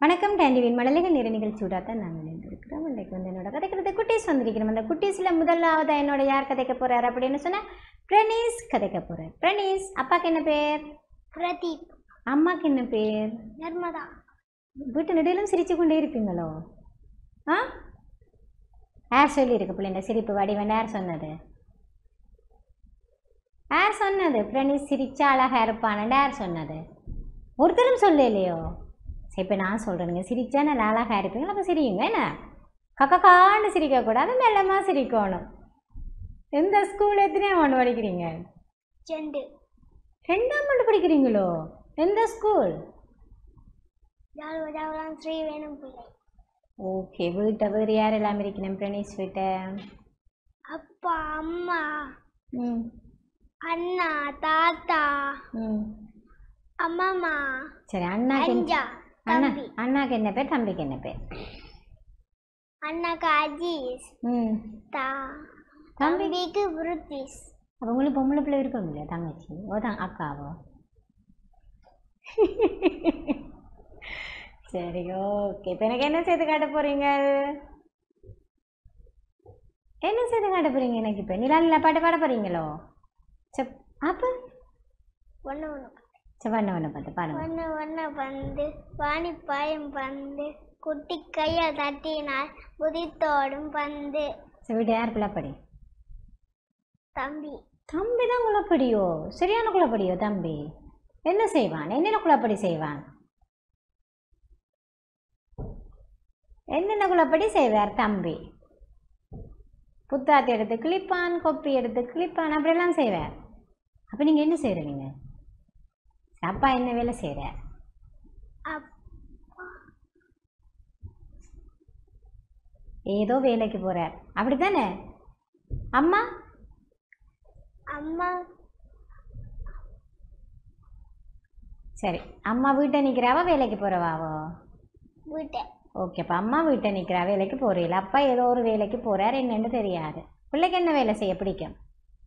வணக்கம் டேண்டிவின் மழலைகள் நிற நிகழ்ச்சியோட தான் நாங்கள் இருக்கிறோம் இன்றைக்கு வந்து என்னோட கதைக்கிறது குட்டீஸ் வந்திருக்கிறோம் அந்த குட்டீஸில் முதலாவது என்னோட யார் கதைக்க போறார் அப்படின்னு சொன்னால் பிரணீஸ் கதைக்க போறார் பிரணீஸ் அப்பாக்கு என்ன பேர் பிரதீப் அம்மாக்கு என்ன பேர் நர்மதா வீட்டு நடுவிலும் சிரிச்சு கொண்டே இருப்பீங்களோ ஆ யார் சொல்லியிருக்கு பிள்ளைங்க சிரிப்பு வடிவன் யார் சொன்னது யார் சொன்னது பிரணீஸ் சிரிச்சா அழகா இருப்பானு யார் சொன்னது ஒருத்தரும் சொல்லலையோ சரி இப்போ நான் சொல்கிறேனுங்க சிரிச்சா நல்லா அழகா இருப்பீங்களா அப்போ சிரியுங்க என்ன கக்கக்காண்டு சிரிக்கக்கூடாது மெல்லமாக சிரிக்கணும் எந்த ஸ்கூல் எத்தனையாம் ஒன்று படிக்கிறீங்க செண்டு ரெண்டாம் ஆண்டு படிக்கிறீங்களோ எந்த ஸ்கூல் ஜாலுவதாவலாம் ஸ்ரீ வேணும் பிள்ளை ஓகே வீட்டை வேறு யாரெல்லாம் இருக்கணும் பிரணீஸ் வீட்டை அப்பா அம்மா ம் அண்ணா தாத்தா ம் அம்மாமா சரி அண்ணாக்கு என்ன- அஞ்சா அண்ணா தம்பி அண்ணாக்கு என்ன பேர் தம்பிக்கு என்ன பேர் அண்ணாக்கு அஜீஸ் ம் தா தம்பி தம்பிக்கு புருத்திஸ் அப்போ உங்களுக்கு பொம்பளை பிள்ளை விருப்பம் இல்லையா தங்கச்சி ஓ தான் அக்காவோ சரி ஓகே இப்போ எனக்கு என்ன செய்து காட்ட போறீங்க என்ன செய்து காட்ட போறீங்க எனக்கு இப்போ நிலா நிலா பாட்டு பாட போறீங்களோ செப் அப்போ ஒன்று ஒன்று சரி பண்ண பண்ண பார்த்து பாடுங்க ஒன்று ஒன்று பந்து வாணி பாயும் பந்து குட்டி கையை தட்டினால் குதித்தோடும் பந்து சரி விட்டு யார் குழப்படி தம்பி தம்பி தான் குழப்படியோ சரியான குழப்படியோ தம்பி என்ன செய்வான் என்னென்ன குழப்படி செய்வான் என்னென்ன குழப்படி செய்வார் தம்பி புத்தாத்தி எடுத்து கிளிப்பான் கொப்பி எடுத்து கிளிப்பான் அப்படியெல்லாம் செய்வார் அப்போ நீங்கள் என்ன செய்கிறீங்க அப்பா என்ன வேலை செய்கிறார் அப் ஏதோ வேலைக்கு போகிறார் அப்படி தானே அம்மா அம்மா சரி அம்மா வீட்டை நிற்கிறாவா வேலைக்கு போகிறவாவோ வீட்டை ஓகே அப்போ அம்மா வீட்டை நிற்கிறா வேலைக்கு போகிறீங்களா அப்பா ஏதோ ஒரு வேலைக்கு போகிறார் என்னன்னு தெரியாது பிள்ளைக்கு என்ன வேலை செய்ய பிடிக்கும்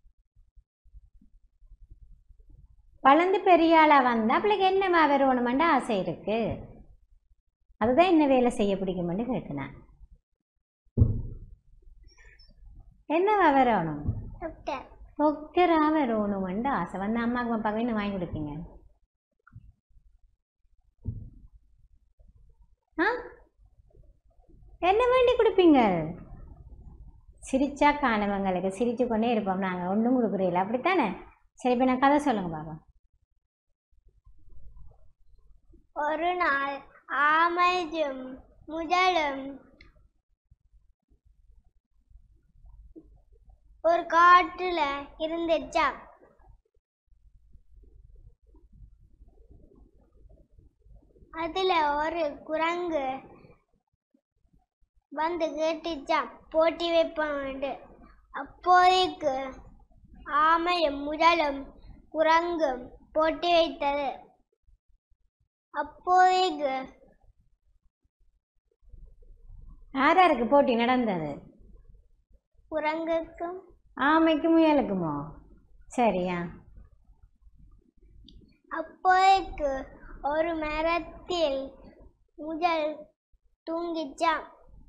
வளர்ந்து பெரிய ஆளாக வந்தால் பிள்ளைக்கு என்னவா வரணுமெண்டு ஆசை இருக்கு அதுதான் என்ன வேலை செய்ய பிடிக்குமெண்டு கேட்டுனேன் என்னவா வரணும் டாக்டர் டாக்டராக வரணுமெண்டு ஆசை வந்து அம்மாவுக்கு அப்பாவுக்கு என்ன வாங்கி கொடுப்பீங்க ஆ என்ன வேண்டி கொடுப்பீங்க சிரிச்சா காணவங்களுக்கு சிரிச்சு கொண்டே இருப்போம் நாங்கள் ஒன்றும் கொடுக்குறீங்களா அப்படித்தானே சரி இப்போ நான் கதை சொல்லுங்க பாப்பா ஒரு நாள் ஆமையும் முதலும் ஒரு காட்டுல இருந்துச்சா அதுல ஒரு குரங்கு வந்து கேட்டுச்சா போட்டி வைப்போம் அப்போதைக்கு ஆமையும் முதலும் குரங்கும் போட்டி வைத்தது அப்போதைக்கு யார் யாருக்கு போட்டி நடந்தது குரங்குக்கும் ஆமைக்கும் முயலுக்குமோ சரியா அப்போதைக்கு ஒரு மரத்தில் முதல் தூங்கிச்சாம்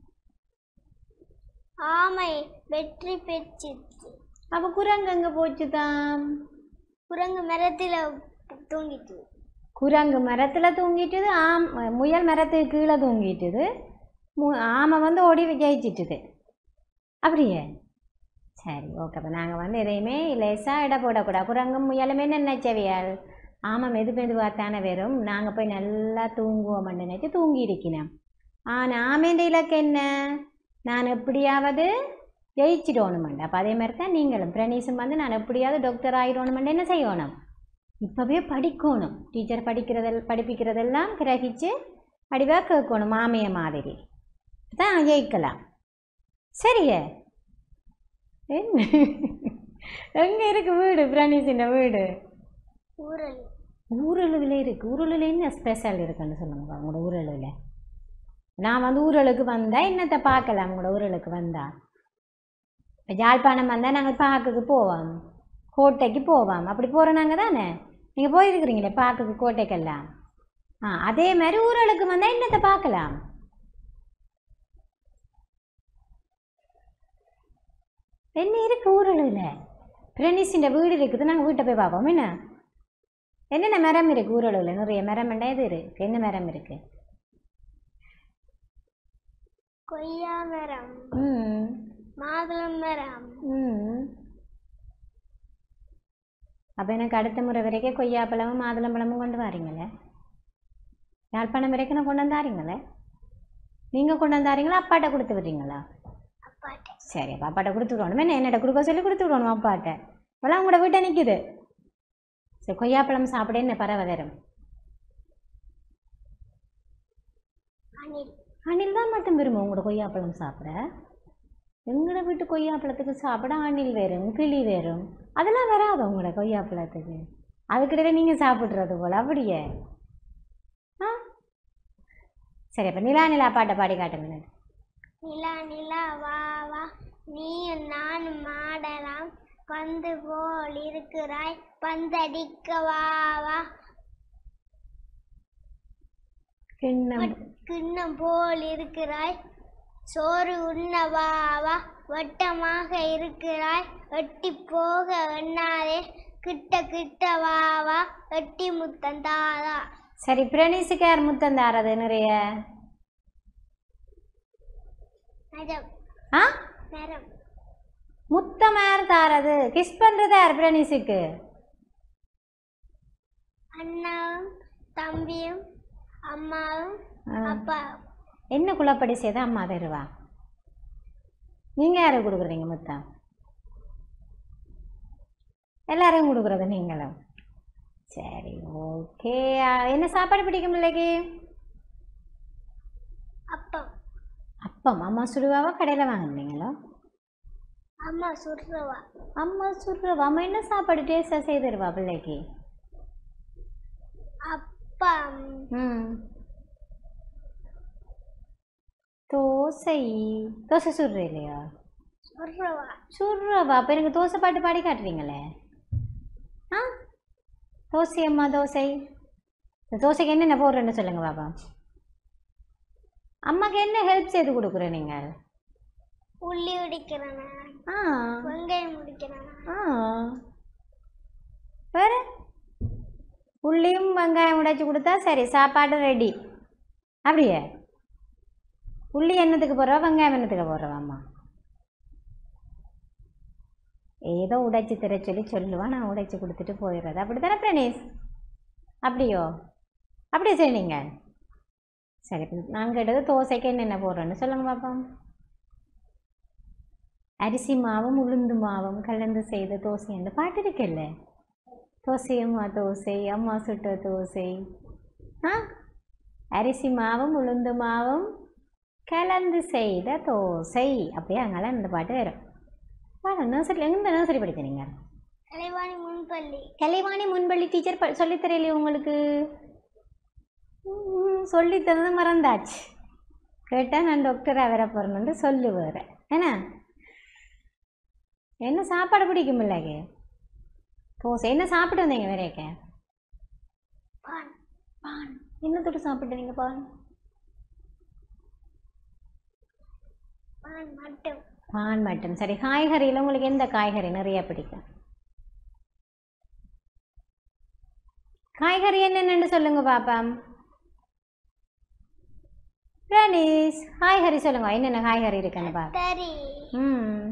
ஆமை வெற்றி பெற்றுச்சு அப்போ குரங்கு அங்கே போச்சு தான் குரங்கு மரத்தில் தூங்கிட்டு குரங்கு மரத்தில் தூங்கிட்டுது ஆம் முயல் மரத்துக்கு கீழே தூங்கிட்டுது மு ஆமை வந்து ஓடி ஜெயிச்சிட்டுது அப்படியே சரி ஓகே அப்போ நாங்கள் வந்து எதையுமே லேசாக இட போடக்கூடாது குரங்கும் முயலுமே நினைச்சவியால் ஆமை மெது மெதுவாக தானே வரும் நாங்கள் போய் நல்லா தூங்குவோம்னு நினைச்சு தூங்கி இருக்கணும் ஆனால் ஆமைன்ற இலக்கு என்ன நான் எப்படியாவது ஜெயிச்சிடணுமெண்டு அப்போ அதே மாதிரி தான் நீங்களும் பிரணீஸும் வந்து நான் எப்படியாவது டாக்டர் ஆகிடணுமெண்டு என்ன செய்யணும் இப்போவே படிக்கணும் டீச்சர் படிக்கிறதெல் படிப்பிக்கிறதெல்லாம் கிரகிச்சு அடிவாக கேட்கணும் மாமிய மாதிரி தான் ஜெயிக்கலாம் சரியே என்ன எங்கே இருக்கு வீடு பிராணிசின் வீடு ஊரல் ஊரலுவில் இருக்கு ஊரலுவில் என்ன ஸ்பெஷல் இருக்குன்னு சொல்லுங்க உங்களோட ஊரலுவில் நான் வந்து ஊரலுக்கு வந்தால் என்னத்தை பார்க்கலாம் உங்களோட ஊரலுக்கு வந்தா இப்போ யாழ்ப்பாணம் வந்தால் நாங்கள் பார்க்குக்கு போவோம் கோட்டைக்கு போவோம் அப்படி போகிறோம் நாங்கள் தானே நீங்கள் போயிருக்கிறீங்களே பார்க்குக்கு கோட்டைக்கெல்லாம் ஆ அதே மாதிரி ஊரலுக்கு வந்தால் என்னத்தை பார்க்கலாம் என்ன இருக்கு ஊரலுல பிரனிஸிൻ്റെ வீடு இருக்குது நாங்கள் வீட்டை போய் பார்ப்போம் என்ன என்னென்ன மரம் இருக்கு ஊரலுல நிறைய மரம் இது இருக்கு என்ன மரம் இருக்கு கொய்யா மரம் ம் மாதுளம் மரம் ம் அப்போ எனக்கு அடுத்த முறை வரைக்கும் கொய்யாப்பழமும் மாதுளம்பழமும் கொண்டு வாரீங்களே யாழ்ப்பாணம் வரைக்கும் நான் கொண்டு வந்தாரீங்களே நீங்கள் கொண்டு வந்தாரீங்களா அப்பாட்ட கொடுத்து விட்றீங்களா அப்பாட்ட சரி அப்போ அப்பாட்ட கொடுத்து விடணும் என்ன என்னட்ட கொடுக்க சொல்லி கொடுத்து விடணும் அப்பாட்ட இப்போலாம் உங்களோட வீட்டை நிற்குது சரி கொய்யாப்பழம் சாப்பிட என்ன பறவை வரும் அணில் அணில் தான் மட்டும் விரும்பும் உங்களோட கொய்யாப்பழம் சாப்பிட எங்களோட வீட்டு கொய்யாப்பழத்துக்கு சாப்பிட அணில் வரும் கிளி வரும் அதெல்லாம் வராது உங்களோட கொய்யாப்பழத்துக்கு அதுக்கிடையில நீங்கள் சாப்பிட்றது போல அப்படியே ஆ சரி அப்போ நிலா நிலா பாட்டை பாடி காட்டுங்க எனக்கு. நிலா நிலா வா வா நீயும் நானும் ஆடலாம் பந்து போல் இருக்கிறாய் பந்தடிக்க வா வா கிண்ணம் கிண்ணம் போல் இருக்கிறாய் சோறு உண்ண வா வா வட்டமாக இருக்கிறாய் எட்டி போக எண்ணாதே கிட்ட கிட்ட வா வா எட்டி முத்தம் தாதா சரி பிரணீஸுக்கு யார் முத்தம் தாரது நிறைய மரம் ஆ மரம் முத்தம் யார் தாரது கிஸ் பண்ணுறது யார் பிரணீஸுக்கு அண்ணாவும் தம்பியும் அம்மாவும் ஆ. அப்பாவும் என்ன குழப்படி செய்த அம்மா தருவா நீங்கள் யாருக்கு கொடுக்குறீங்க முத்தம் எல்லாரையும் கொடுக்குறது நீங்களும் சரி ஓகே என்ன சாப்பாடு பிடிக்கும் பிள்ளைக்கு அப்பம் அப்பம் அம்மா சுடுவாவா கடையில் வாங்குனீங்களோ அம்மா சுடுறவா அம்மா சுடுறவா அம்மா என்ன சாப்பாடு டேஸ்ட்டாக செய்து தருவா பிள்ளைக்கு அப்பம் ம் தோசை தோசை சுடுற இல்லையா சுடுறவா சுடுறவா அப்போ எனக்கு தோசை பாட்டு பாடி காட்டுறீங்களே ஆ தோசை அம்மா தோசை இந்த தோசைக்கு என்னென்ன போடுறேன்னு சொல்லுங்க பாப்பா அம்மாக்கு என்ன ஹெல்ப் செய்து கொடுக்குற நீங்கள் உள்ளி உடிக்கிறேன் ஆ வெங்காயம் உடிக்கிறேன் ஆ வேற உள்ளியும் வெங்காயம் உடைச்சி கொடுத்தா சரி சாப்பாடு ரெடி அப்படியே உள்ளி என்னத்துக்கு போடுறவா வெங்காயம் என்னத்துக்கு போடுறவாம்மா ஏதோ உடைச்சி தர சொல்லி சொல்லுவா நான் உடைச்சி கொடுத்துட்டு போயிடுறது அப்படி தானே பிரணேஷ் அப்படியோ அப்படியே சரி நீங்கள் சரி நான் கேட்டது தோசைக்கு என்னென்ன போடுறேன்னு சொல்லுங்க பாப்போம் அரிசி மாவும் உளுந்து மாவும் கலந்து செய்த தோசை அந்த பாட்டு இருக்குல்ல தோசை அம்மா தோசை அம்மா சுட்ட தோசை ஆ அரிசி மாவும் உளுந்து மாவும் கலந்து செய்த தோசை அப்படியே அங்கெல்லாம் இந்த பாட்டு வரும் பாருங்க நர்சரி எந்த நர்சரி படிக்கிறீங்க கலைவாணி முன்பள்ளி கலைவாணி முன்பள்ளி டீச்சர் ப சொல்லித்தரையிலே உங்களுக்கு ம், சொல்லித்தந்தது மறந்தாச்சு கேட்டால் நான் டாக்டராக வர போகிறேன்னு சொல்லு வேறு என்ன என்ன சாப்பாடு பிடிக்கும் பிள்ளைக்கு தோசை என்ன சாப்பிட்டு வந்தீங்க வேறேக்க பான் பான் என்ன தொட்டு சாப்பிட்டு நீங்கள் பான் பான் மட்டும் பான் மட்டும் சரி காய்கறியில் உங்களுக்கு எந்த காய்கறி நிறைய பிடிக்கும் காய்கறி என்னென்னு சொல்லுங்க பாப்பா பிரணீஸ் காய்கறி சொல்லுங்க என்னென்ன காய்கறி இருக்குன்னு பா தறி ம்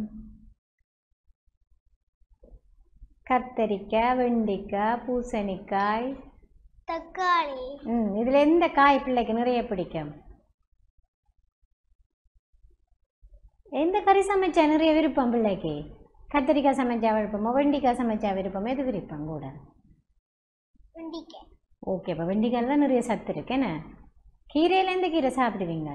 கத்தரிக்காய் வெண்டிக்காய் பூசணிக்காய் தக்காளி ம் இதில் எந்த காய் பிள்ளைக்கு நிறைய பிடிக்கும் எந்த கறி சமைச்சா நிறைய விருப்பம் பிள்ளைக்கு கத்திரிக்காய் சமைச்சா விருப்பமோ வெண்டிக்காய் சமைச்சா விருப்பமோ எது விருப்பம் கூட வெண்டிக்காய் ஓகே அப்போ வெண்டிக்காயில் தான் நிறைய சத்து இருக்கு என்ன கீரையில் எந்த கீரை சாப்பிடுவீங்க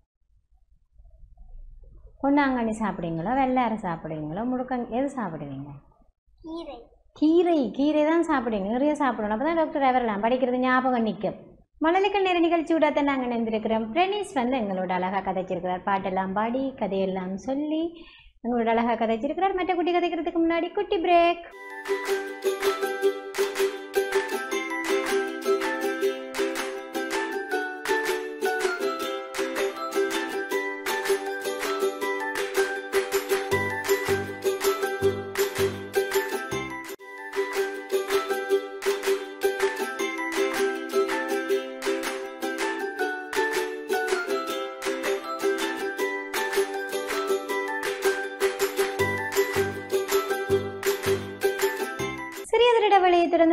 பொன்னாங்கண்ணி சாப்பிடுவீங்களோ வெள்ளாரை சாப்பிடுவீங்களோ முழுக்க எது சாப்பிடுவீங்க கீரை கீரை கீரை தான் சாப்பிடுங்க நிறைய சாப்பிடணும் அப்போ தான் டாக்டர் வரலாம் படிக்கிறது ஞாபகம் நிற்கும் மழலைகள் நேர நிகழ்ச்சி விடாத நாங்கள் நினைந்திருக்கிறோம் பிரணீஸ் வந்து எங்களோட அழகாக கதைச்சிருக்கிறார் பாட்டெல்லாம் பாடி கதையெல்லாம் சொல்லி எங்களோட அழகாக கதைச்சிருக்கிறார் மற்ற குட்டி கதைக்கிறதுக்கு முன்னாடி குட்டி பிரேக்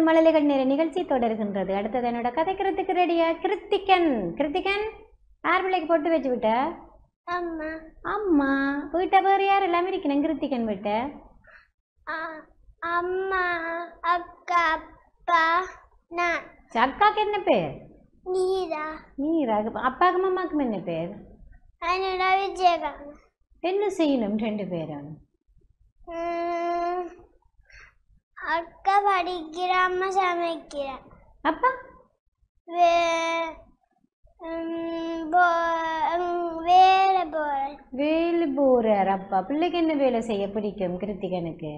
மழலைகள் நேர நிகழ்ச்சி தொடர்கின்றது அடுத்தது என்னோட கதைக்கிறதுக்கு ரெடியா கிருத்திகன் கிருத்திகன் யார் பிள்ளைக்கு பொட்டு வச்சு விட்ட அம்மா அம்மா வீட்டை வேறு யார் எல்லாமே இருக்கணும் கிருத்திகன் வீட்ட அ- அம்மா அக்கா அப்பா நான் சரி, அக்காக்கு என்ன பேர் நீதா நீரா அப்பாக்கும் அம்மாக்கும் என்ன பேர் என்னோட விஜயகாந்த் என்ன செய்யணும் ரெண்டு பேரும் உம், அக்கா படிக்கிற அம்மா சமைக்கிற அப்பா வே உம், போ- உம், வேலை போறேன் வேலை போறார் அப்பா பிள்ளைக்கு என்ன வேலை செய்ய பிடிக்கும் கிருத்திகனுக்கு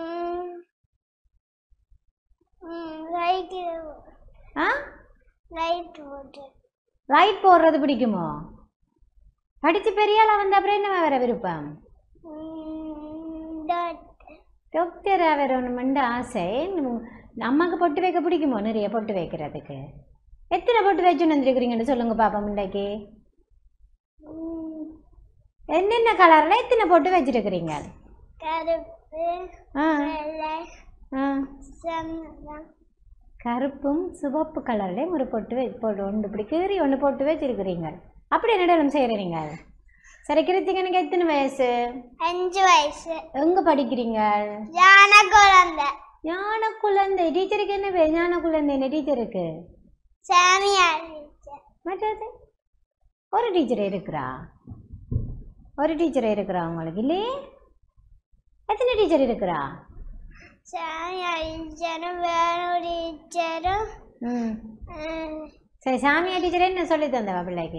லைட்டு ஆ லைட் போட்டு லைட் போடுறது பிடிக்குமோ படிச்சு பெரிய ஆளா வந்த அப்புறம் என்ன வர விருப்பம் உம், dot. டாக்டரா வரணுமெண்டு ஆசை உம், அம்மாக்கு பொட்டு வைக்க பிடிக்குமோ நிறைய பொட்டு வைக்கிறதுக்கு எத்தனை பொட்டு வச்சு வந்துருக்கிறீங்கன்னு சொல்லுங்க பாப்பா முண்டாக்கி உம், என்னென்ன கலர்ல எத்தனை பொட்டு வச்சிருக்கிறீங்க கருப்பு ஆ வெள்ளை ஆ சந்தனம் கருப்பும் சிவப்பு கலர்லேயும் ஒரு பொட்டு வை போட்டு ஒன்று இப்படி கீறி ஒன்று போட்டு வச்சிருக்கிறீங்க அப்படி என்னடலும் செய்கிறீங்க சரி கிருத்திகனுக்கு எத்தனை வயசு அஞ்சு வயசு எங்கே படிக்கிறீங்க ஞான குழந்தை ஞான குழந்தை டீச்சருக்கு என்ன பேர் ஞான குழந்தை என்ன டீச்சருக்கு சாமியார் teacher. மற்றது ஒரு டீச்சர் இருக்கிறா ஒரு டீச்சர் இருக்கிறா உங்களுக்கு இல்லையே எத்தனை டீச்சர் இருக்கிறா சாமியார் டீச்சரும் வேணும் டீச்சரும் ம் சரி சாமியா டீச்சர் என்ன சொல்லி தந்தவா பிள்ளைக்கு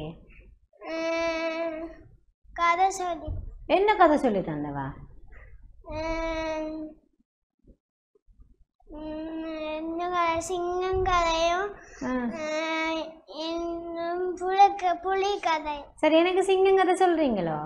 கதை சொல்லி என்ன கதை சொல்லி தந்தவா உம், உம், என்ன கதை சிங்கம் கதையும் ஆ உம், இன்னும் புழுக்க புலி கதை சரி எனக்கு சிங்கம் கதை சொல்றீங்களோ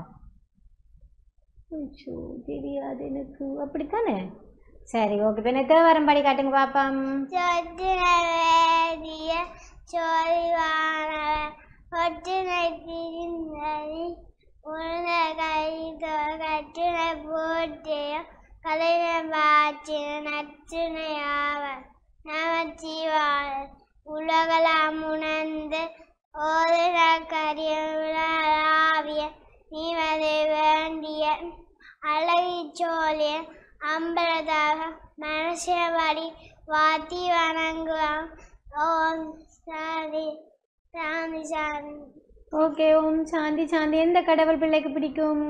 ஐயோ, தெரியாது எனக்கு அப்படித்தானே சரி ஓகே இப்போ என்ன தேவாரம் பாடி காட்டுங்க பாப்பாம் சொத்தினவேதிய சோதிவானவர் ஒற்றினை திரிந்ததி உழுந்த கை கற்றுனை போட்டிய கலைஞ பாச்சின நற்றுணையாவர் நமச்சிவாளர் உலகலாம் உணர்ந்து ஓதுன கரியவிய நீமதை வேண்டிய அழகி சோழிய அம்பலதாக மனசியபடி வாத்தி வணங்குவான் ஓம் சாதி சாந்தி சாந்தி ஓகே ஓம் சாந்தி சாந்தி எந்த கடவுள் பிள்ளைக்கு பிடிக்கும்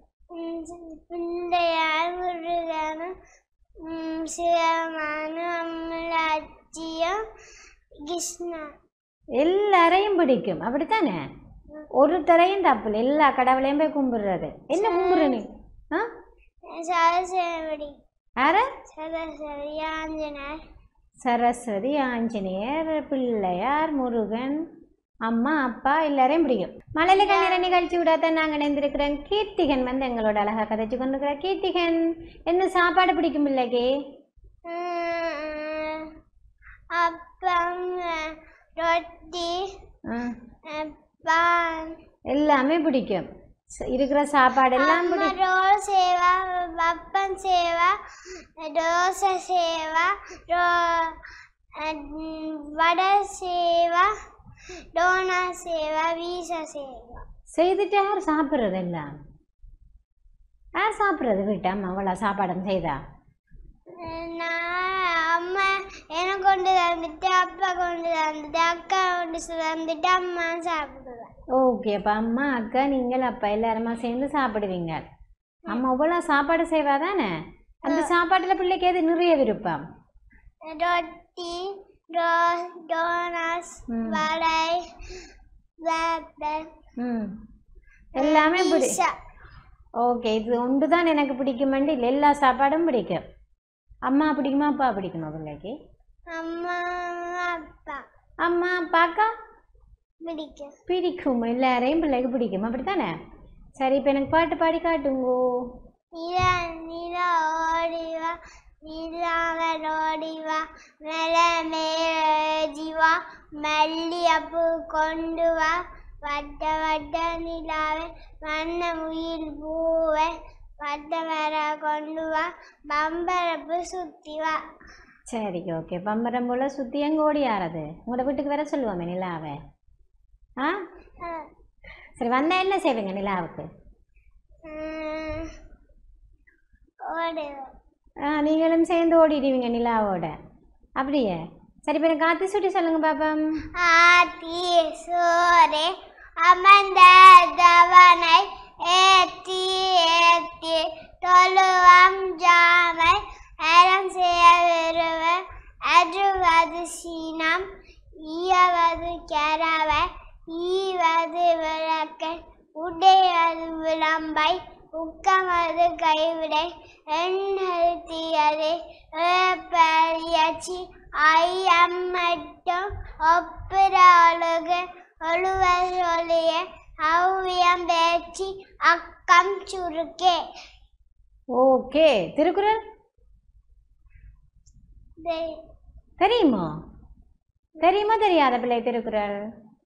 பிள்ளையார் முருகனும் உம், சிவமனு அம்மலாச்சியம் கிருஷ்ணா எல்லாரையும் பிடிக்கும் அப்படித்தானே ஒருத்தரையும் தப்பு இல்லை எல்லா கடவுளையும் போய் கும்பிடுறது என்ன கும்பிடுற நீ ஆ சரஸ்வதி யார சரஸ்வதி ஆஞ்சனர் சரஸ்வதி ஆஞ்சநேயர் பிள்ளையார் முருகன் அம்மா அப்பா எல்லாரையும் பிடிக்கும் மலையில கண்ணீர நிகழ்ச்சி விடாத நாங்கள் இணைந்திருக்கிறோம் கீர்த்திகன் வந்து எங்களோட அழகா கதைச்சு கொண்டிருக்கிற கீர்த்திகன் என்ன சாப்பாடு பிடிக்கும் பிள்ளைக்கு உம், அப்பம் ரொட்டி ஆ, அஹ், பான் எல்லாமே பிடிக்கும் ச- இருக்கிற சாப்பாடு எல்லாம் அம்மா பிடிக்கும் ரோல் சேவா பப்பன் சேவா தோசை சேவா ரோ அஹ், வடை சேவா டோனா சேவா வீசா சேவா செய்துட்டு யார் சாப்பிட்றது எல்லாம் யார் சாப்பிட்றது வீட்டு அம்மா அவ்வளோ சாப்பாடும் செய்தா நான் அம்மா எனக்கு கொண்டு தந்துட்டு அப்பா கொண்டு தந்துட்டு அக்கா கொண்டு தந்துட்டு அம்மா சாப்பிடுவேன் ஓகே அப்போ அம்மா அக்கா நீங்கள் அப்பா எல்லாருமா சேர்ந்து சாப்பிடுவீங்க அம்மா இவ்வளோ சாப்பாடு செய்வா தானே அந்த சாப்பாட்டில் பிள்ளைக்கு எது நிறைய விருப்பம் ரொட்டி டோ டோனாஸ் ம். வடை வேப்பல் ம் எல்லாமே பிடி பீஸா ஓகே இது ஒன்று தான் எனக்கு பிடிக்குமெண்டு இல்லை எல்லா சாப்பாடும் பிடிக்கும் அம்மா பிடிக்குமா அப்பா பிடிக்குமா பிள்ளைக்கு அம்மா அப்பா அம்மா அப்பாக்கா பிடிக்கும் பிடிக்கும் எல்லாரையும் பிள்ளைக்கு பிடிக்கும் அப்படித்தானே சரி இப்போ எனக்கு பாட்டு பாடி காட்டுங்கோ நிலா நிலா ஓடிவா நிலாவர் ஓடிவா மேல மேலா மல்லியப்பூ கொண்டு வா வட்ட வட்ட நிலாவே வண்ண முயில் பூவே வட்ட வர கொண்டு வா பம்பரப்பு சுத்தி வா சரி ஓகே பம்பரம் போல் சுற்றி எங்கே ஓடி ஆறது உங்களோட வீட்டுக்கு வர சொல்லுவோமே நிலாவை ஆ சரி வந்தால் என்ன செய்வீங்க நிலாவுக்கு ம், ஓடுவேன் ஆ நீங்களும் சேர்ந்து ஓடிடுவீங்க நிலாவோட அப்படியே சரி பேர் காத்து சுட்டி சொல்லுங்க பாப்பம் ஆத்தி சோரே அமர்ந்த தவனை ஏத்தி ஏத்தி தொழுவம் ஜாமை அறம் செய்ய விருவ அருவது சீனம் ஈயவது கரவை ஈவது விளக்கன் உடையது விளம்பை உக்கமது கைவிடை எண்ணது தீயது பெரியச்சி ஐயம் மட்டும் ஒப்புற ஒழுகு ஒழுவர் ஒளிய அவ்வியம் பேச்சு அக்கம் சுருக்கே ஓகே திருக்குறள் தெ- தெரியுமா தெரியுமா தெரியாத பிள்ளை திருக்குறள்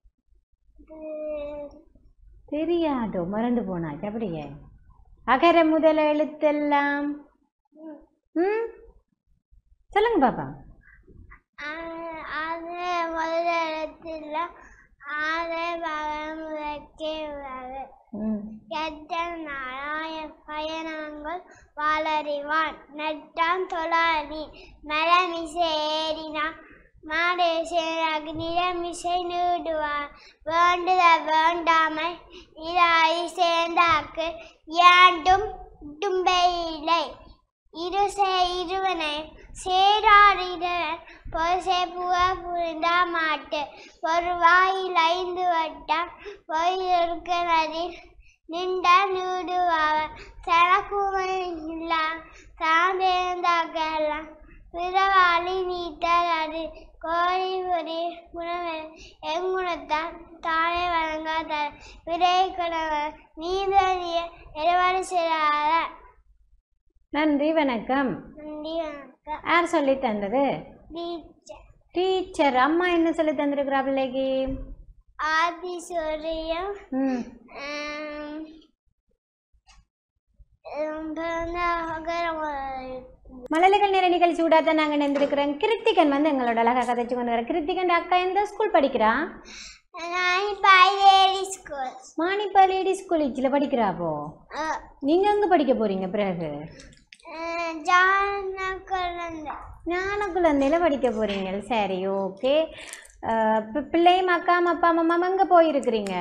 தெ- தெரியாதோ மறந்து போனாச்சு அப்படியே அகர முதல எழுத்தெல்லாம் ம் சொல்லுங்க பாப்பா ஆ- அது முதலிடத்தில் ஆறு பகம் வைக்கே வரு ம் கெட்ட நாளாய பயணங்கள் வாழறிவான் நட்டான் தொழானி மரமிசை ஏறினான் மாடேசை நிறமிசை நீடுவான் வேண்டுத வேண்டாமை இதாய் சேர்ந்தாக்கு யாண்டும் தும்பையிலை இருசே இருவனை சேராடிடன் பொசை புக புரிந்தா மாட்டு ஒரு வாயில் ஐந்து வட்டம் பொய் இருக்கிறதில் நின்ற நீடுவாவ தனக்குமையில்லா சார்ந்திருந்தாக்கெல்லாம் பிறவாளி நீட்டது கோழிபுரி குணமே எங்குணத்தான் தானே வழங்காத விரை குணவர் நீதிய எருவாடு செய்யாத நன்றி வணக்கம் நன்றி வணக்கம் யார் சொல்லி தந்தது டீச்சர் டீச்சர் அம்மா என்ன சொல்லி தந்திருக்கிறா பிள்ளைக்கு ஆதி சூரியம் ம் மழலைகள் நேர நிகழ்ச்சி விடாத நாங்கள் நினைந்திருக்கிறோம் கிருத்திகன் வந்து எங்களோட அழகாக கதைச்சு கொண்டு வர கிருத்திகன் அக்கா எந்த ஸ்கூல் படிக்கிறா நான் பைலேடி ஸ்கூல் மாணிப்பா லேடி ஸ்கூல் இச்சில் படிக்கிறாப்போ நீங்கள் எங்கே படிக்க போகிறீங்க பிறகு ஜான குழந்தை ஞான குழந்தையில படிக்க போகிறீங்க சரி ஓகே பிள்ளையும் அக்கா அப்பா அம்மா எங்கே போயிருக்கிறீங்க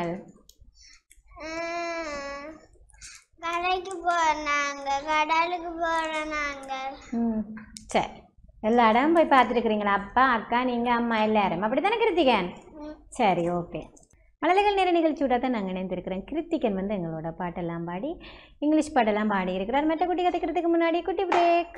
அஹ், கடைக்கு போனாங்க கடலுக்கு போனாங்க ம் சரி எல்லா இடமும் போய் பார்த்துருக்குறீங்களா அப்பா அக்கா நீங்கள் அம்மா எல்லாரும் அப்படி தானே கிருத்திகன் சரி ஓகே மழலைகள் நேர நிகழ்ச்சியோட தான் நாங்கள் இணைந்திருக்கிறோம் கிருத்திகன் வந்து எங்களோட பாட்டெல்லாம் பாடி இங்கிலீஷ் பாட்டெல்லாம் பாடி இருக்கிறார் மற்ற குட்டி கதைக்கிறதுக்கு முன்னாடி குட்டி பிரேக்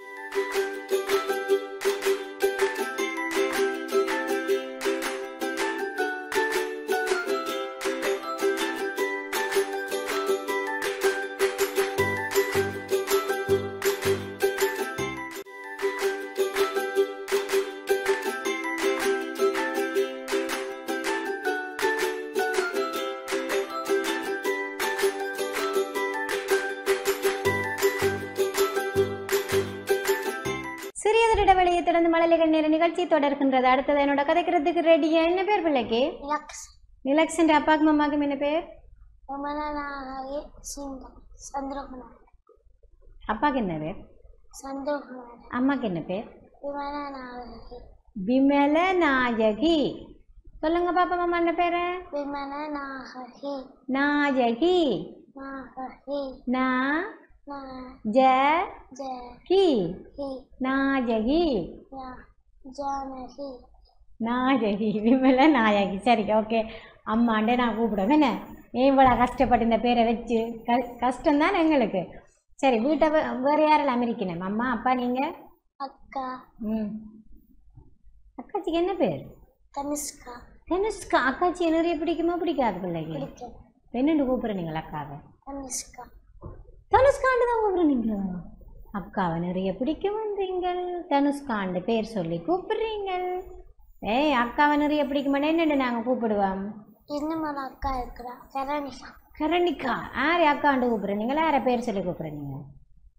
சிறியதொரு இடைவெளியை தொடர்ந்து மழலைகள் நேர நிகழ்ச்சி தொடர்கின்றது அடுத்தது என்னோட கதைக்கிறதுக்கு ரெடியா என்ன பேர் பிள்ளைக்கு லக்ஸ் நிலக்ஷன் அப்பாக்கும் அம்மாக்கும் என்ன பேர் ரமணனாகவே சிங்கம் சந்திரகுமார் அப்பாக்கு என்ன பேர் சந்திரகுமார் அம்மாக்கு என்ன பேர் விமலனாகவே விமல நாயகி சொல்லுங்க பாப்பா மாமா என்ன பேரு விமலனாகவே நாயகி நாகவே நா நா ஜ ஜ கி ஹி நாயகி யா ஜானகி நாயகி விமல நாயகி சரி ஓகே அம்மாண்டே நான் கூப்பிடுவேன் என்ன ஏன் இவ்வளோ கஷ்டப்பட்டு இந்த பேரை வச்சு க கஷ்டம்தான் எங்களுக்கு சரி வீட்டை வே- வேறு யாரெல்லாம் இருக்கணும் அம்மா அப்பா நீங்கள் அக்கா ம் அக்காச்சிக்கு என்ன பேர் தனுஷ்கா தனுஷ்கா அக்காச்சி நிறைய பிடிக்குமா பிடிக்காது பிள்ளைக்கு பிடிக்கும் என்னென்னு கூப்பிட்றீங்களா அக்காவை தனுஷ்கா தனுஷ்காண்டு தான் கூப்பிட்றீங்களா அக்காவை நிறைய பிடிக்குமன்றீங்கள் தனுஷ்காண்டு பேர் சொல்லி கூப்பிடுறீங்கள் ஏய் அக்காவை நிறைய பிடிக்குமானே என்னென்னு நாங்கள் கூப்பிடுவோம் இன்னும் ஒரு அக்கா இருக்கிறா கரணிகா கரணிக்கா யார் அக்காண்டு கூப்பிட்றீங்களா யாரை பேர் சொல்லி கூப்பிட்றீங்க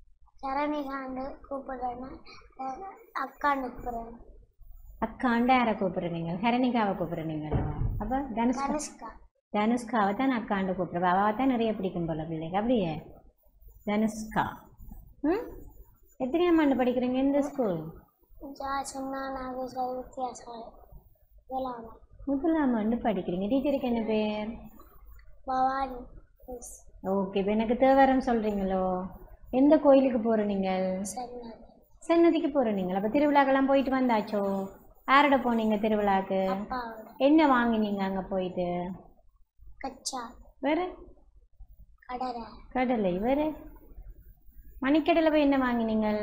தரணிகாண்டு கூப்பிடுறேன் அக்காண்டு கூப்பிடுறேன் அக்காண்ட யாரை கூப்பிடுறீங்க ஹரணிகாவை கூப்பிடுறீங்களோ அப்போ தனுஷ்கா தனுஷ்கா தனுஷ்காவை தான் அக்காண்டு கூப்பிடுவா அவள் தான் நிறைய பிடிக்கும் போல பிள்ளைக்கு அப்படியே தனுஷ்கா ம் எத்தனையாம் ஆண்டு படிக்கிறீங்க எந்த ஸ்கூல் ஜா சொன்னா நாகேஸ்வரி வித்தியாசம் வேளாண் முதலாம் ஆண்டு படிக்கிறீங்க டீச்சருக்கு என்ன பேர் பவானி மிஸ் ஓகே இப்போ எனக்கு தேவாரம் சொல்கிறீங்களோ எந்த கோயிலுக்கு போகிற நீங்கள் சொன்னது சன்னதிக்கு போகிற நீங்கள் அப்போ திருவிழாக்கெல்லாம் போயிட்டு வந்தாச்சோ யாரோட போனீங்க திருவிழாக்கு அப்பாவோட என்ன வாங்கினீங்க அங்கே போயிட்டு கச்சா வேறு கடலை கடலை வேறு மணிக்கடையில் போய் என்ன வாங்கினீங்கள்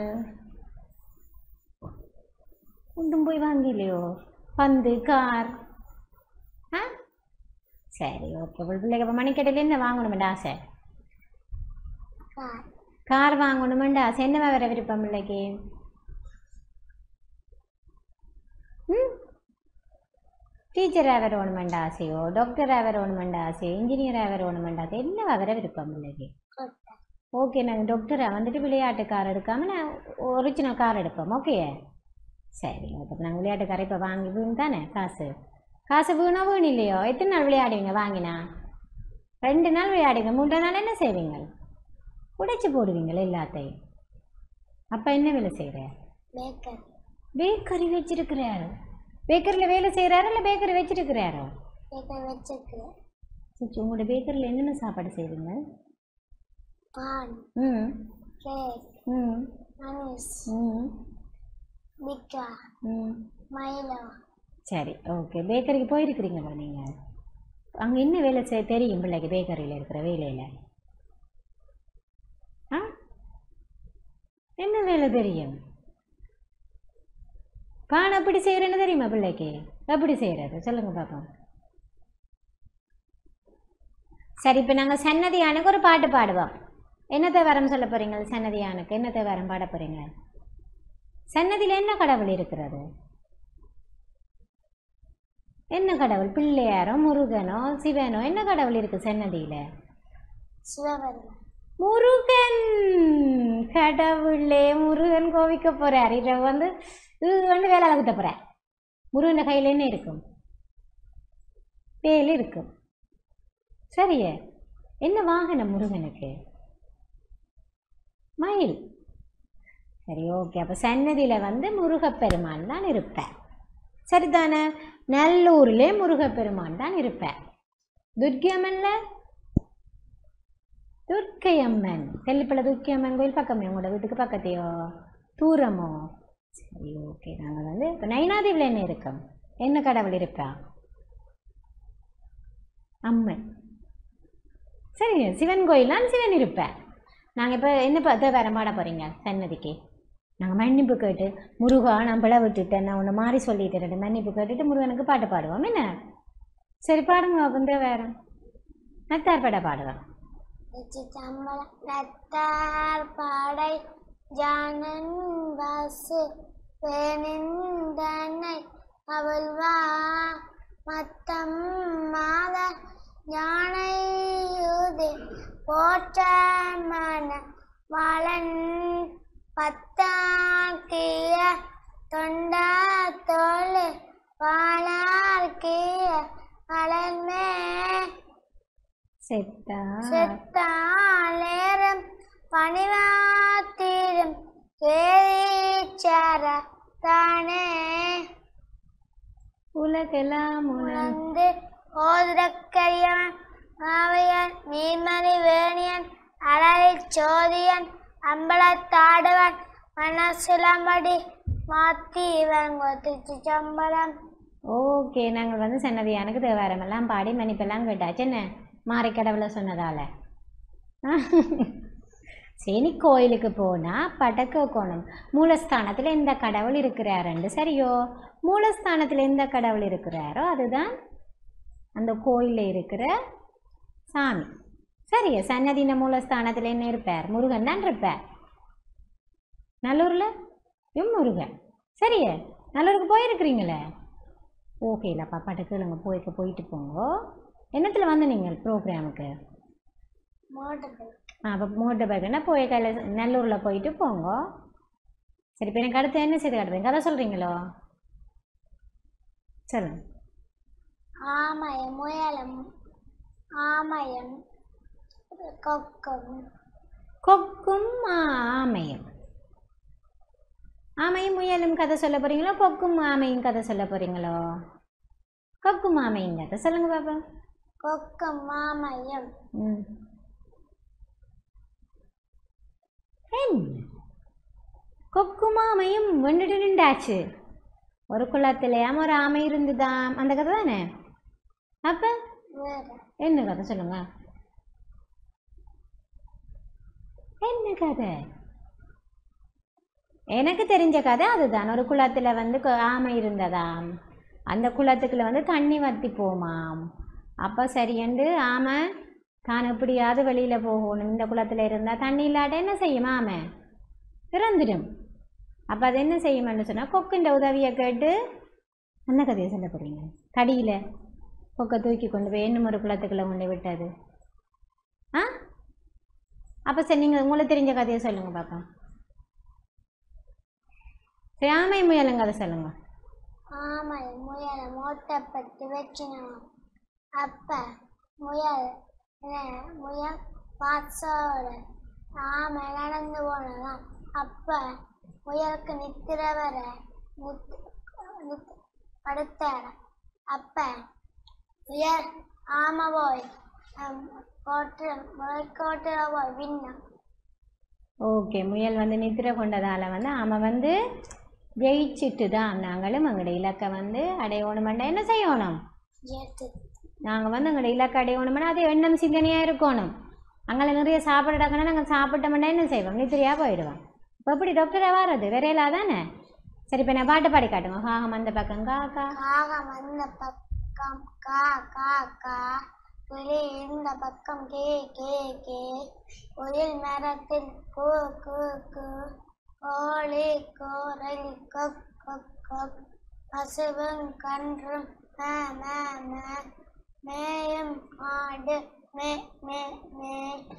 ஒன்றும் போய் வாங்கலையோ பந்து கார் ஆ சரி ஓகே பிள்ளைக்கு அப்போ மணிக்கடையில் என்ன வாங்கணுமெண்டா ஆசை கார் கார் வாங்கணுமெண்டா ஆசை என்ன வேற விருப்பம் பிள்ளைக்கு ம் டீச்சராக வரணுமெண்டா ஆசையோ டாக்டராக வரணுமெண்டா ஆசையோ இன்ஜினியராக வரணுமெண்டா ஆசை என்ன வர விருப்பம் பிள்ளைக்கு கொட்டை ஓகே நாங்கள் டாக்டரா வந்துட்டு விளையாட்டு கார் எடுக்காம நான் ஒரிஜினல் கார் எடுப்போம் ஓகே சரி ஓகே நாங்கள் விளையாட்டு கார் இப்போ வாங்கி வீண் தானே காசு காசு வீணா வீண் இல்லையோ எத்தனை நாள் விளையாடுவீங்க வாங்கினா ரெண்டு நாள் விளையாடுங்க மூன்று நாள் என்ன செய்வீங்க உடைச்சு போடுவீங்களே எல்லாத்தையும் அப்போ என்ன வேலை செய்கிற பேக்கரி பேக்கரி வச்சிருக்கிறாரு பேக்கரியில் வேலை செய்கிறாரா இல்லை பேக்கரி வச்சிருக்கிறாரோ பேக்கரி வச்சிருக்கிறேன் சரி உங்களோட பேக்கரியில் என்னென்ன சாப்பாடு செய்வீங்க பான் ம் கேக் ம் மனிஸ் ம் பிக்கா ம் மயிலோ சரி ஓகே பேக்கரிக்கு போயிருக்கிறீங்களா நீங்கள் அங்கே என்ன வேலை செய்ய தெரியும் பிள்ளைக்கு பேக்கரியில் இருக்கிற வேலையில் ஆ என்ன வேலை தெரியும் பான் எப்படி செய்கிறேன்னு தெரியுமா பிள்ளைக்கு எப்படி செய்கிறது சொல்லுங்கள் பாப்போம் சரி இப்போ நாங்கள் சன்னதியானுக்கு ஒரு பாட்டு பாடுவோம் என்னத்தை வரம் சொல்ல போகிறீங்க சன்னதியானுக்கு என்னத்தை வரம் பாட போகிறீங்க சன்னதியில் என்ன கடவுள் இருக்கிறது என்ன கடவுள் பிள்ளையாரோ முருகனோ சிவனோ என்ன கடவுள் இருக்கு சன்னதியில சிவபெருமான் முருகன் கடவுளே முருகன் கோவிக்க போறார் இதை வந்து இது வந்து வேலை குத்த போறார் முருகன் கையில் என்ன இருக்கும் வேல் இருக்கும் சரியே என்ன வாகனம் முருகனுக்கு மயில் சரி ஓகே அப்போ சன்னதியில் வந்து முருகப்பெருமான் தான் இருப்பார் சரிதானே நல்லூர்லே முருகப்பெருமான் தான் இருப்பார் துர்க்கை அம்மன்ல துர்க்கை அம்மன் தெல்லிப்பள்ள துர்க்கை அம்மன் கோயில் பக்கமே உங்களோட வீட்டுக்கு பக்கத்தையோ தூரமோ சரி ஓகே நாங்கள் வந்து இப்போ நைனாதீவில் என்ன இருக்கோம் என்ன கடவுள் இருப்பா அம்மன் சரி சிவன் கோயிலாம் சிவன் இருப்பேன் நாங்கள் இப்போ என்ன பார்த்து வேற பாட போகிறீங்க சன்னதிக்கு நாங்கள் மன்னிப்பு கேட்டு முருகா நான் பிழை விட்டுட்டேன் நான் உன்னை மாறி சொல்லிட்டேன் மன்னிப்பு கேட்டுட்டு முருகனுக்கு பாட்டு பாடுவோம் என்ன சரி பாடுங்க வந்து வேற நத்தார் பட பாடுவோம் சம்பளம் நத்தார் பாடை ஜானன் வாசு வேணிந்தனை அவள் வா மத்தம் மாத யானையுது போற்ற மன வாழன் பத்தாக்கிய தொண்டா தோல் வாழார்க்கிய வளர்மே செத்தா செத்தாலேறும் பணிவாத்தீரும் கேரீச்சர தானே உலகெல்லாம் உணர்ந்து உணர்ந்து ஓதுரக்கரியவன் மாவையன் நீர்மணி வேணியன் அழலில் சோதியன் அம்பலத்தாடுவன் மனசிலம்படி மாத்தி இவன் ஒத்திச்சு சம்பளம் ஓகே நாங்கள் வந்து சன்னதி எனக்கு தேவாரமெல்லாம் பாடி மன்னிப்பெல்லாம் கேட்டாச்சு என்ன மாறி கடவுளை சொன்னதால சரி கோயிலுக்கு போனால் படக்க வைக்கணும் மூலஸ்தானத்தில் எந்த கடவுள் இருக்கிறாருண்டு சரியோ மூலஸ்தானத்தில் எந்த கடவுள் இருக்கிறாரோ அதுதான் அந்த கோயிலில் இருக்கிற சாமி சரியா சன்னதின மூலஸ்தானத்தில் என்ன இருப்பார் முருகன் தான் இருப்பார் நல்லூரில் எம் முருகன் சரியா நல்லூருக்கு போயிருக்கிறீங்களே ஓகே இல்லைப்பா பாட்டுக்கு நாங்கள் போய்க்க போயிட்டு போங்க என்னத்தில் வந்து நீங்கள் ப்ரோக்ராமுக்கு மோட்டர் பைக் ஆ அப்போ மூட்டை பேக்குன்னா போய் கையில் நல்லூரில் போயிட்டு போங்க சரி இப்போ எனக்கு அடுத்து என்ன செய்து காட்டுறீங்க கதை சொல்கிறீங்களோ சொல்லுங்க ஆமயம் முயலும் ஆமயம் கொக்கும் கொக்கும் ஆமையும் ஆமையும் முயலும் கதை சொல்ல போறீங்களோ கொக்கும் ஆமையும் கதை சொல்ல போறீங்களோ கொக்கும் ஆமையும் கதை சொல்லுங்க பாப்பா கொக்கும் ஆமயம் ம் என்ன கொக்கும் ஆமையும் வெண்டுட்டு நின்றாச்சு ஒரு குளத்திலையாம் ஒரு ஆமை இருந்துதாம் அந்த கதை தானே அப்ப வேற என்ன கதை சொல்லுங்க என்ன கதை எனக்கு தெரிஞ்ச கதை அதுதான் ஒரு குளத்துல வந்து கொ- ஆமை இருந்ததாம் அந்த குளத்துக்குள்ள வந்து தண்ணி வத்தி போமாம் அப்போ சரியண்டு ஆமை தான் எப்படியாவது வெளியில போகணும் இந்த குளத்துல இருந்தா தண்ணி இல்லாட்ட என்ன செய்யும் ஆமை இறந்துடும் அப்போ அது என்ன செய்யும்னு சொன்னா கொக்குன்ற உதவியை கேட்டு என்ன கதையை சொல்ல போறீங்க தடியில கொக்கை தூக்கி கொண்டு போய் இன்னும் ஒரு குளத்துக்குள்ள கொண்டு போய் விட்டது ஆ அப்போ சரி நீங்கள் உங்களுக்கு தெரிஞ்ச கதையை சொல்லுங்க பாப்பா சரி ஆமை முயலுங்க அதை சொல்லுங்க ஆமை முயலை மூட்டைப்பட்டு வச்சினான் அப்ப முயல் என்ன, முயல் பாசோட ஆமை நடந்து போனதாம் அப்ப முயலுக்கு நித்திர வர நித் நித் படுத்தார அப்ப முயல் ஆமை போய் கோட்டு முளைக்கோட்டில் போய் விண்ணம் ஓகே முயல் வந்து நித்திரை கொண்டதால வந்து ஆமை வந்து ஜெயிச்சிட்டு தான் நாங்களும் எங்களுடைய இலக்கை வந்து அடையணுமெண்டா என்ன செய்யணும் ஏற்று நாங்கள் வந்து எங்களுடைய இலக்கை அடையணுமென்னா அது எண்ணம் சிந்தனையாக இருக்கணும் அங்கே நிறைய சாப்பிடக்கணும் நாங்கள் சாப்பிட்டோம்னா என்ன செய்வோம் நித்திரையாக போயிடுவோம் இப்போ எப்படி டாக்டராக வர்றது வேறையிலா தானே சரி இப்போ நான் பாட்டு பாடி காட்டுங்க காகம் அந்த பக்கம் காக்கா காகம் அந்த பக்கம் கா கா கா கிளி இந்த பக்கம் கே கே கே குயில் மரத்தில் கூ கூ கூ கோழி கோரல் கொக் கொக் கொக் பசுவும் கன்றும் மே மே மே மேயும் ஆடு மே மே மே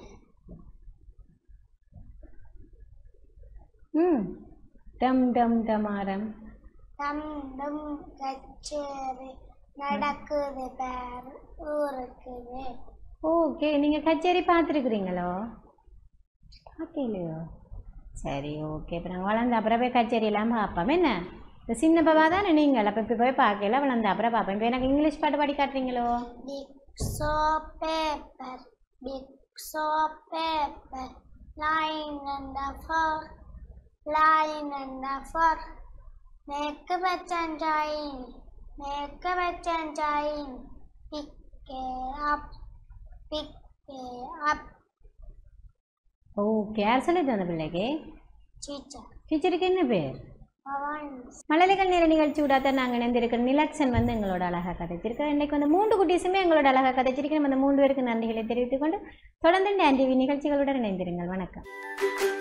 ம் டம் டம் டமாரம் டம் டம் கச்சேரி நடக்குது பேர் ஊருக்குது ஓகே நீங்கள் கச்சேரி பார்த்துருக்குறீங்களோ பார்க்கலையோ சரி ஓகே இப்போ நாங்கள் வளர்ந்த அப்புறம் போய் கச்சேரியெல்லாம் பார்ப்போம் என்ன இந்த சின்ன பாபா தானே நீங்கள் அப்போ இப்போ போய் பார்க்கல வளர்ந்த அப்புறம் பார்ப்போம் இப்போ எனக்கு இங்கிலீஷ் பாட்டு பாடி காட்டுறீங்களோ Big saw paper, big saw paper, lying on the floor, lying on the floor. Make a bed and shine, make a bed and shine. Pick it up, pick it up, okay யார் சொல்லி தந்த பிள்ளைக்கு teacher. டீச்சருக்கு என்ன பேர் Once. மழலைகள் நேர நிகழ்ச்சி விடாத நாங்கள் இணைந்திருக்கிற நிலக்ஷன் வந்து எங்களோட அழகாக கதைச்சிருக்கோம் இன்றைக்கு வந்து மூன்று குட்டீஸுமே எங்களோட அழகாக கதைச்சிருக்கோம் அந்த மூன்று பேருக்கு நன்றிகளை தெரிவித்துக் கொண்டு தொடர்ந்து இந்த டிவி நிகழ்ச்சிகளுடன் இணைந்திருங்கள் வணக்கம்